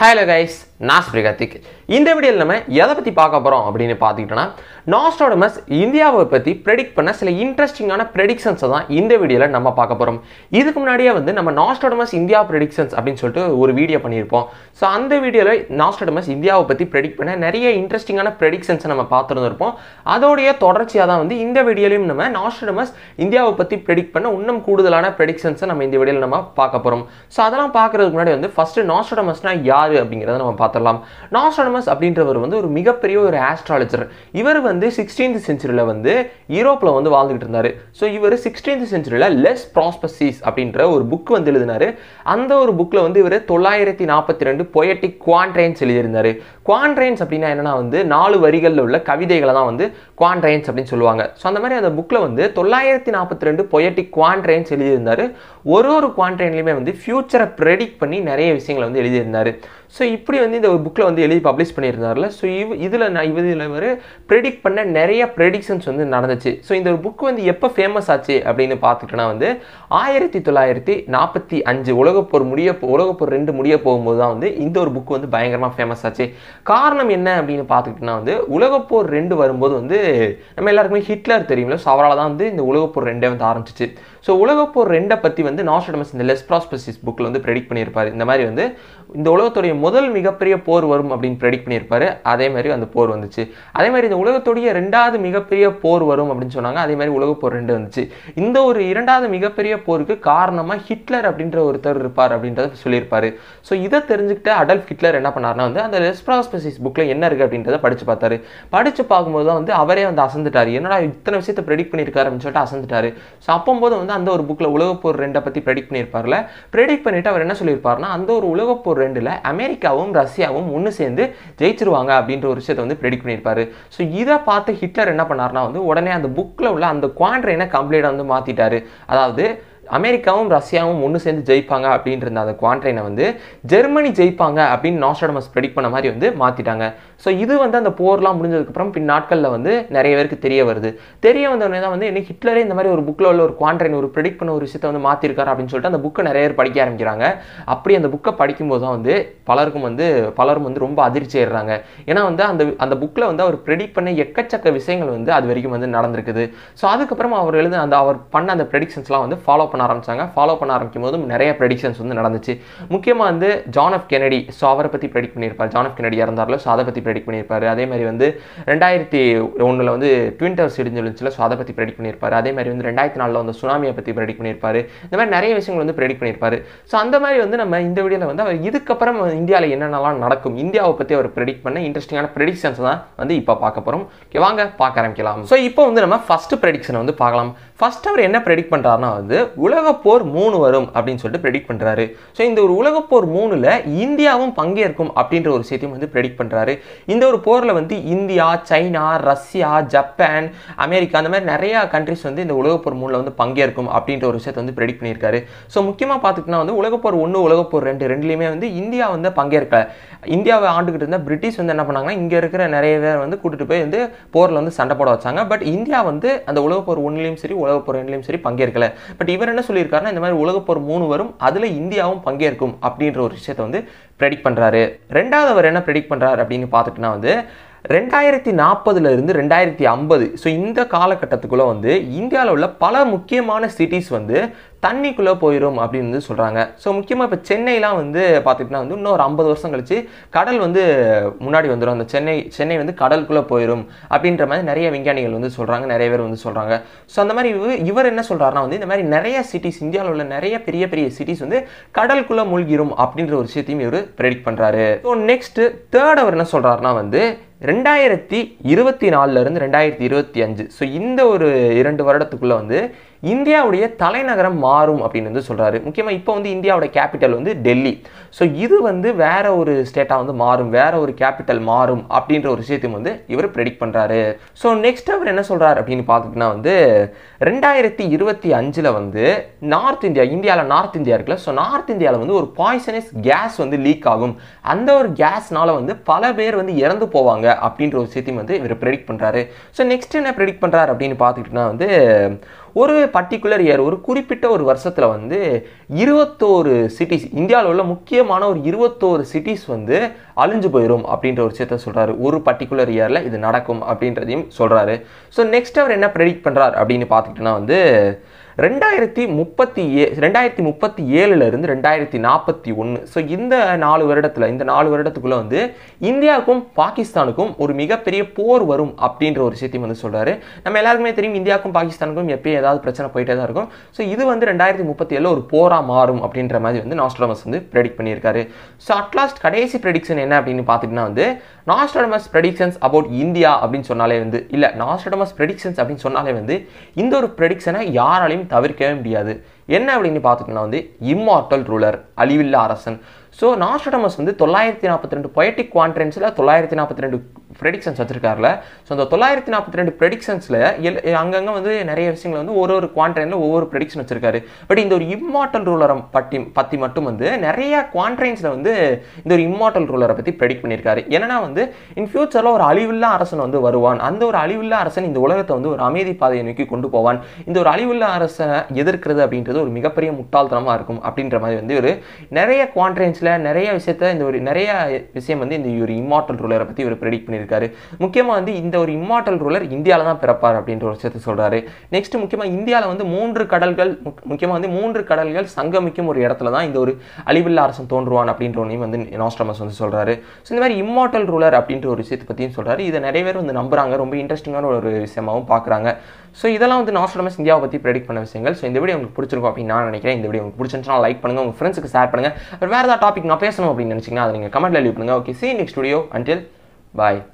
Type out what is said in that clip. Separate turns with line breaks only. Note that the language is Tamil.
ஹலோ கைஸ் நான் ஸ்ரீகார்த்திக் இந்த வீடியோவில் நம்ம எதை பற்றி பார்க்க போகிறோம் அப்படின்னு பார்த்துக்கிட்டோன்னா நாஸ்டாடமஸ் இந்தியாவை பற்றி ப்ரெடிக்ட் பண்ண சில இன்ட்ரெஸ்டிங்கான ப்ரெடிக்ஷன்ஸை தான் இந்த வீடியோவில் நம்ம பார்க்க போகிறோம் இதுக்கு முன்னாடியே வந்து நம்ம நாஸ்டாடமஸ் இந்தியா ப்ரெடிக்ஷன்ஸ் அப்படின்னு சொல்லிட்டு ஒரு வீடியோ பண்ணியிருப்போம் ஸோ அந்த வீடியோவில் நாஸ்டாடமஸ் இந்தியாவை பற்றி ப்ரெடிக்ட் பண்ண நிறைய இன்ட்ரெஸ்டிங்கான ப்ரெடிக்ஷன்ஸை நம்ம பார்த்துருந்துருப்போம் அதோடைய தொடர்ச்சியாக தான் வந்து இந்த வீடியோலையும் நம்ம நாஸ்டாடமஸ் இந்தியாவை பற்றி ப்ரெடிக்ட் பண்ண இன்னும் கூடுதலான ப்ரெடிக்ஷன்ஸை நம்ம இந்த வீடியோவில் நம்ம பார்க்க போகிறோம் ஸோ அதெல்லாம் பார்க்கறதுக்கு முன்னாடி வந்து ஃபஸ்ட்டு நாஸ்டாடமஸ்னா யார் அப்படிங்கிறத நம்ம பார்த்துடலாம் நாஸ்டாடமஸ் அப்படின்றவர் வந்து ஒரு மிகப்பெரிய ஒரு ஆஸ்ட்ராலஜர் இவர் வந்து சிக்ஸ்டீன்த் செஞ்சுரியில் வந்து யூரோப்பில் வந்து வாழ்ந்துகிட்டு இருந்தார் ஸோ இவர் சிக்ஸ்டீன்த் செஞ்சுரியில் லெஸ் ப்ராஸ்பசிஸ் அப்படின்ற ஒரு புக் வந்து எழுதினார் அந்த ஒரு புக்கில் வந்து இவர் தொள்ளாயிரத்தி நாற்பத்தி ரெண்டு பொயட்டிக் குவான்ட்ரைன்ஸ் எழுதியிருந்தார் குவான்ட்ரைன்ஸ் அப்படின்னா என்னன்னா வந்து நாலு வரிகளில் உள்ள கவிதைகளை தான் வந்து குவான்ட்ரைன்ஸ் அப்படின்னு சொல்லுவாங்க ஸோ அந்த மாதிரி அந்த புக்கில் வந்து தொள்ளாயிரத்தி நாற்பத்தி ரெண்டு பொயட்டிக் குவான்ட்ரைன்ஸ் எழுதியிருந்தார் ஒரு ஒரு குவான்ட்ரைன்லையுமே வந்து ஃபியூச்சரை ப்ரெடிக்ட் பண்ணி நிறைய விஷயங்களை வந்து எழுதியிருந்தார் ஸோ இப்படி வந்து இந்த புக்கில் வந்து எழுதி பப்ளிஷ் பண்ணியிருந்தார்ல ஸோ இவ் இதில் நான் இதில் ஒரு ப்ரெடிக்ட் பண்ண நிறைய ப்ரெடிக்ஷன்ஸ் வந்து நடந்துச்சு ஸோ இந்த புக் வந்து எப்போ ஃபேமஸ் ஆச்சு அப்படின்னு பார்த்துக்கிட்டோன்னா வந்து ஆயிரத்தி தொள்ளாயிரத்தி நாற்பத்தி அஞ்சு உலகப்போர் முடிய உலகப்போர் ரெண்டு முடிய போகும்போது தான் வந்து இந்த ஒரு புக் வந்து பயங்கரமாக ஃபேமஸ் ஆச்சு காரணம் என்ன அப்படின்னு பார்த்துக்கிட்டோன்னா வந்து உலகப்போர் ரெண்டு வரும்போது வந்து நம்ம எல்லாருக்குமே ஹிட்லர் தெரியும்ல ஸோ அவரால் தான் வந்து இந்த உலகப்போர் ரெண்டே வந்து ஆரம்பிச்சிச்சு ஸோ உலகப்போர் ரெண்டை பற்றி வந்து நாஸ்டடமஸ் இந்த லெஸ் ப்ராஸ்பசிஸ் புக்கில் வந்து ப்ரெடிக்ட் பண்ணியிருப்பார் இந்த மாதிரி வந்து இந்த உலகத்துடைய முதல் மிகப்பெரிய போர் வரும் அப்படின்னு ப்ரெடிக்ட் பண்ணியிருப்பாரு அதே மாதிரி அந்த போர் வந்துச்சு அதே மாதிரி இந்த உலகத்துடைய ரெண்டாவது மிகப்பெரிய போர் வரும் அப்படின்னு சொன்னாங்க அதே மாதிரி உலகப்போர் ரெண்டு வந்துச்சு இந்த ஒரு இரண்டாவது மிகப்பெரிய போருக்கு காரணமாக ஹிட்லர் அப்படின்ற ஒருத்தர் இருப்பார் அப்படின்றத சொல்லியிருப்பாரு ஸோ இதை தெரிஞ்சுக்கிட்டு அடல்ஃப் ஹிட்லர் என்ன பண்ணார்னா வந்து அந்த லெஸ்ப்ராஸ்பசிஸ் புக்கில் என்ன இருக்குது அப்படின்றத படித்து பார்த்தாரு படித்து பார்க்கும்போது தான் வந்து அவரே வந்து அசந்துட்டார் என்னடா இத்தனை விஷயத்தை ப்ரெடிக்ட் பண்ணியிருக்காரு அப்படின்னு சொல்லிட்டு அசந்துட்டாரு ஸோ அப்போது வந்து அந்த ஒரு புக்கில் உலகப்போர் ரெண்டை பற்றி ப்ரெடிக்ட் பண்ணியிருப்பார்ல ப்ரெடிக்ட் பண்ணிட்டு அவர் என்ன சொல்லியிருப்பாருன்னா அந்த ஒரு உலகப்போர் ரெண்டில் அமெரிக்காவும் ரஷ்யாவும் ஒன்று சேர்ந்து ஜெயிச்சிருவாங்க அப்படின்ற ஒரு விஷயத்தை வந்து ப்ரெடிக்ட் பண்ணியிருப்பாரு ஸோ இதை பார்த்து ஹிட்லர் என்ன பண்ணார்னா வந்து உடனே அந்த புக்கில் உள்ள அந்த குவான்ட்ரைனை கம்ப்ளீட்டாக வந்து மாற்றிட்டாரு அதாவது அமெரிக்காவும் ரஷ்யாவும் ஒன்று சேர்ந்து ஜெயிப்பாங்க அப்படின்ற அந்த குவான்ட்ரைனை வந்து ஜெர்மனி ஜெயிப்பாங்க அப்படின்னு நாஸ்டாடமஸ் ப்ரெடிக்ட் பண்ண மாதிரி வந்து மாற்றிட்டாங்க ஸோ இது வந்து அந்த போர்லாம் முடிஞ்சதுக்கப்புறம் பின் நாட்களில் வந்து நிறைய பேருக்கு தெரிய வருது தெரிய வந்தோடனே தான் வந்து என்ன ஹிட்லரே இந்த மாதிரி ஒரு புக்கில் உள்ள ஒரு குவான்ட்ரைன் ஒரு ப்ரெடிக்ட் பண்ண ஒரு விஷயத்தை வந்து மாற்றிருக்காரு அப்படின்னு சொல்லிட்டு அந்த புக்கை நிறைய பேர் படிக்க ஆரம்பிக்கிறாங்க அப்படி அந்த புக்கை படிக்கும்போது தான் வந்து பலருக்கும் வந்து பலரும் வந்து ரொம்ப அதிர்ச்சி ஆயிடுறாங்க ஏன்னா வந்து அந்த அந்த புக்கில் வந்து அவர் ப்ரெடிக்ட் பண்ண எக்கச்சக்க விஷயங்கள் வந்து அது வரைக்கும் வந்து நடந்திருக்குது ஸோ அதுக்கப்புறம் அவர் எழுத அந்த அவர் பண்ண அந்த ப்ரெடிக்ஷன்ஸ்லாம் வந்து ஃபாலோ பண்ண ஆரம்பிச்சாங்க ஃபாலோ பண்ண ஆரம்பிக்கும் போதும் நிறைய ப்ரெடிக்ஷன்ஸ் வந்து நடந்துச்சு முக்கியமாக வந்து ஜான் ஆஃப் கெனடி ஸோ அவரை பற்றி ப்ரெடிக்ட் பண்ணியிருப்பார் ஜான் ஆஃப் கெனடி இறந்தார்ல ஸோ அதை பற்றி ப்ரெடிக்ட் பண்ணியிருப்பார் அதே மாதிரி வந்து ரெண்டாயிரத்தி ஒன்றில் வந்து ட்வின் டவர்ஸ் இடிஞ்சிருந்துச்சுல ஸோ அதை பற்றி ப்ரெடிக்ட் பண்ணியிருப்பார் அதே மாதிரி வந்து ரெண்டாயிரத்தி நாலில் வந்து சுனாமியை பற்றி ப்ரெடிக்ட் பண்ணியிருப்பார் இந்த மாதிரி நிறைய விஷயங்கள் வந்து ப்ரெடிக்ட் பண்ணியிருப்பார் ஸோ அந்த மாதிரி வந்து நம்ம இந்த வீடியோவில் வந்து அவர் இதுக்கப்புறம் இந்தியாவில் என்னென்னலாம் நடக்கும் இந்தியாவை பற்றி அவர் ப்ரெடிக்ட் பண்ண இன்ட்ரெஸ்டிங்கான ப்ரெடிக்ஷன்ஸ் தான் வந்து இப்போ பார்க்க போகிறோம் ஓகே வாங்க பார்க்க ஆரம்பிக்கலாம் ஸோ இப்போ வந்து நம்ம ஃபஸ்ட்டு ப்ரெடிக்ஷனை வந்து பார்க்கலாம் ஃபர்ஸ்ட் அவர் என்ன ப்ரெடிக்ட் பண்ணுறாருனா வந்து உலகப்போர் மூணு வரும் அப்படின்னு சொல்லிட்டு ப்ரெடிக்ட் பண்ணுறாரு ஸோ இந்த ஒரு உலகப்போர் மூணில் இந்தியாவும் பங்கேற்கும் அப்படின்ற ஒரு விஷயத்தையும் வந்து ப்ரெடிக்ட் பண்ணுறாரு இந்த ஒரு போரில் வந்து India China Russia Japan America அந்த மாதிரி நிறையா கண்ட்ரிஸ் வந்து இந்த உலகப்போர் மூணில் வந்து பங்கேற்கும் அப்படின்ற ஒரு விஷயத்தை வந்து ப்ரெடிக்ட் பண்ணியிருக்காரு ஸோ முக்கியமாக பார்த்துக்கிட்டோம்னா வந்து உலகப்போர் ஒன்று உலகப்போர் ரெண்டு ரெண்டுலேயுமே வந்து இந்தியா வந்து பங்கேற்க இந்தியாவை ஆண்டுகிட்டு இருந்தால் பிரிட்டிஷ் வந்து என்ன பண்ணாங்கன்னா இங்கே இருக்கிற நிறைய பேர் வந்து கூட்டிட்டு போய் வந்து போரில் வந்து சண்டை போட வச்சாங்க பட் இந்தியா வந்து அந்த உலகப்போர் ஒன்றுலையும் சரி உலகப்போர் ரெண்டுலையும் சரி பங்கேற்கல பட் இவர் என்ன சொல்லியிருக்காருன்னா இந்த மாதிரி உலகப்போர் மூணு வரும் அதில் இந்தியாவும் பங்கேற்கும் அப்படின்ற ஒரு விஷயத்தை வந்து ப்ரெடிக்ட் பண்ணுறாரு ரெண்டாவது அவர் என்ன ப்ரெடிக்ட் பண்ணுறாரு அப்படின்னு பார்த்துட்டுனா வந்து ரெண்டாயிரத்தி நாற்பதுல இருந்து ரெண்டாயிரத்தி ஐம்பது ஸோ இந்த காலகட்டத்துக்குள்ளே வந்து இந்தியாவில் உள்ள பல முக்கியமான சிட்டிஸ் வந்து தண்ணிக்குள்ளே போயிடும் அப்படின்னு வந்து சொல்கிறாங்க ஸோ முக்கியமாக இப்போ சென்னைலாம் வந்து பார்த்துக்கிட்டா வந்து இன்னும் ஒரு ஐம்பது வருஷம் கழிச்சு கடல் வந்து முன்னாடி வந்துடும் அந்த சென்னை சென்னை வந்து கடலுக்குள்ளே போயிடும் அப்படின்ற மாதிரி நிறைய விஞ்ஞானிகள் வந்து சொல்கிறாங்க நிறைய பேர் வந்து சொல்கிறாங்க ஸோ அந்த மாதிரி இவ- இவர் என்ன சொல்கிறாருன்னா வந்து இந்த மாதிரி நிறைய சிட்டிஸ் இந்தியாவில் உள்ள நிறைய பெரிய பெரிய சிட்டிஸ் வந்து கடலுக்குள்ளே மூழ்கிரும் அப்படின்ற ஒரு விஷயத்தையும் இவர் ப்ரெடிக்ட் பண்ணுறாரு ஸோ நெக்ஸ்ட் தேர்ட் அவர் என்ன சொல்கிறாருன்னா வந்து ரெண்டாயிரத்தி இருபத்தி நாலுல இருந்து ரெண்டாயிரத்தி இருபத்தி அஞ்சு ஸோ இந்த ஒரு இரண்டு வருடத்துக்குள்ள வந்து இந்தியாவுடைய தலைநகரம் மாறும் அப்படின்னு வந்து சொல்றாரு முக்கியமாக இப்போ வந்து இந்தியாவோட கேபிட்டல் வந்து டெல்லி ஸோ இது வந்து வேற ஒரு ஸ்டேட்டாக வந்து மாறும் வேற ஒரு கேபிட்டல் மாறும் அப்படின்ற ஒரு விஷயத்தையும் வந்து இவர் ப்ரெடிக்ட் பண்றாரு ஸோ நெக்ஸ்ட் அவர் என்ன சொல்றாரு அப்படின்னு பார்த்துக்கிட்டா வந்து ரெண்டாயிரத்தி இருபத்தி அஞ்சில் வந்து நார்த் இந்தியா இந்தியாவில் நார்த் இந்தியா இருக்குல்ல ஸோ நார்த் இந்தியாவில் வந்து ஒரு பாய்சனஸ் கேஸ் வந்து லீக் ஆகும் அந்த ஒரு கேஸ்னால வந்து பல பேர் வந்து இறந்து போவாங்க அப்படின்ற ஒரு விஷயத்தையும் வந்து இவர் ப்ரெடிக்ட் பண்ணுறாரு ஸோ நெக்ஸ்ட் என்ன ப்ரெடிக்ட் பண்ணுறாரு அப்படின்னு பார்த்துக்கிட்டோன்னா வந்து ஒரு பர்டிகுலர் இயர் ஒரு குறிப்பிட்ட ஒரு வருஷத்தில் வந்து இருபத்தோரு சிட்டிஸ் இந்தியாவில் உள்ள முக்கியமான ஒரு இருபத்தோரு சிட்டிஸ் வந்து அழிஞ்சு போயிடும் அப்படின்ற ஒரு விஷயத்த சொல்கிறாரு ஒரு பர்டிகுலர் இயரில் இது நடக்கும் அப்படின்றதையும் சொல்கிறாரு ஸோ நெக்ஸ்ட் அவர் என்ன ப்ரெடிக்ட் பண்ணுறார் அப்படின்னு பார்த்துக்கிட்டோன்னா வந்து ரெண்டாயிரத்தி முப்பத்தி ஏ ரெண்டாயிரத்தி முப்பத்தி ஏழுல இருந்து ரெண்டாயிரத்தி நாற்பத்தி ஒன்று ஸோ இந்த நாலு வருடத்தில் இந்த நாலு வருடத்துக்குள்ள வந்து இந்தியாவுக்கும் பாகிஸ்தானுக்கும் ஒரு மிகப்பெரிய போர் வரும் அப்படின்ற ஒரு விஷயத்தையும் வந்து சொல்றாரு நம்ம எல்லாருக்குமே தெரியும் இந்தியாவுக்கும் பாகிஸ்தானுக்கும் எப்பயும் ஏதாவது பிரச்சனை போயிட்டே தான் இருக்கும் ஸோ இது வந்து ரெண்டாயிரத்தி முப்பத்தி ஏழில் ஒரு போரா மாறும் அப்படின்ற மாதிரி வந்து நாஸ்ட்ராமஸ் வந்து ப்ரெடிக்ட் பண்ணியிருக்காரு ஸோ அட்லாஸ்ட் கடைசி ப்ரெடிக்ஷன் என்ன அப்படின்னு பார்த்துக்கிட்டா வந்து நாஸ்ட்ராமஸ் ப்ரெடிக்ஷன்ஸ் அபவுட் இந்தியா அப்படின்னு சொன்னாலே வந்து இல்லை நாஸ்ட்ராமஸ் ப்ரெடிக்ஷன்ஸ் அப்படின்னு சொன்னாலே வந்து இந்த ஒரு ப்ரெடிக்ஷனை யாராலையும் தவிர்க்கவே முடியாது என்ன அப்படின்னு பார்த்துக்கிட்டோம்னா வந்து இம்மார்டல் ரூலர் அழிவில்லா அரசன் ஸோ நாஸ்ட்ரடமஸ் வந்து தொள்ளாயிரத்தி நாற்பத்தி ரெண்டு பொயட்டிக் குவான்ட்ரன்ஸில் தொள்ளாயிரத்தி நாற்பத்தி ரெண்டு ப்ரெடிக்ஷன்ஸ் வச்சிருக்காருல ஸோ அந்த தொள்ளாயிரத்தி நாற்பத்தி ரெண்டு ப்ரெடிக்ஷன்ஸில் எல் அங்கங்கே வந்து நிறைய விஷயங்கள் வந்து ஒரு ஒரு குவான்ட்ரைனில் ஒவ்வொரு ப்ரெடிக்ஷன் வச்சிருக்காரு பட் இந்த ஒரு இம்மார்டல் ரூலரை பற்றி பற்றி மட்டும் வந்து நிறைய குவான்ட்ரைன்ஸில் வந்து இந்த ஒரு இம்மார்டல் ரூலரை பற்றி ப்ரெடிக்ட் பண்ணியிருக்காரு என்னன்னா வந்து இன் ஃபியூச்சரில் ஒரு அழிவில்லா அரசன் வந்து வருவான் அந்த ஒரு அழிவில்லா அரசன் இந்த உலகத்தை வந்து ஒரு அமைதி பாதையை நோக்கி கொண்டு போவான் இந்த ஒரு அழிவுள்ள அரசனை எதிர்க்கிறது அப்படின்றது ஒரு மிகப்பெரிய முட்டாள்தனமாக இருக்கும் அப்படின்ற மாதிரி வந்து ஒரு நிறைய குவான்ட்ரைன்ஸில் நிறைய விஷயத்த இந்த ஒரு நிறைய விஷயம் வந்து இந்த ஒரு இம்மார்டல் ரூலரை பற்றி இவர் ப்ரெடிக்ட் பண்ணியிருக்காரு முக்கியமாக வந்து இந்த ஒரு இம்மார்டல் ரூலர் இந்தியாவில் தான் பிறப்பார் அப்படின்ற ஒரு விஷயத்த சொல்கிறாரு நெக்ஸ்ட் முக்கியமாக இந்தியாவில் வந்து மூன்று கடல்கள் முக்கியமாக வந்து மூன்று கடல்கள் சங்கமிக்கும் ஒரு இடத்துல தான் இந்த ஒரு அழிவில்லா அரசன் தோன்றுவான் அப்படின்ற ஒன்றையும் வந்து நாஸ்ட்ரமஸ் வந்து சொல்கிறாரு ஸோ இந்த மாதிரி இம்மார்டல் ரூலர் அப்படின்ற ஒரு விஷயத்தை பற்றியும் சொல்கிறாரு இதை நிறைய பேர் வந்து நம்புறாங்க ரொம்ப இன்ட்ரெஸ்டிங்கான ஒரு விஷயமாகவும் பார்க்குறாங்க ஸோ இதெல்லாம் வந்து நாஸ்ட்ரமஸ் இந்தியாவை பற்றி ப்ரெடிக்ட் பண்ண விஷயங்கள் ஸோ இந்த வீடியோ உங்களுக்கு பிடிச்சிருக்கும் அப்படின்னு நான் நினைக்கிறேன் இந்த வீடியோ உங்களுக்கு பிடிச்சிருந்துச்சுன்னா லைக் பண்ணுங்க உங்கள் ஃப்ரெண்ட்ஸுக்கு ஷேர் பண்ணுங்க வேறு ஏதாவது டாபிக் நான் பேசணும் அப்படின்னு நினச்சிங்கன்னா அதை நீங்கள் கமெண்ட்ல லீவ் பண்ணுங்க okay see next video until பாய்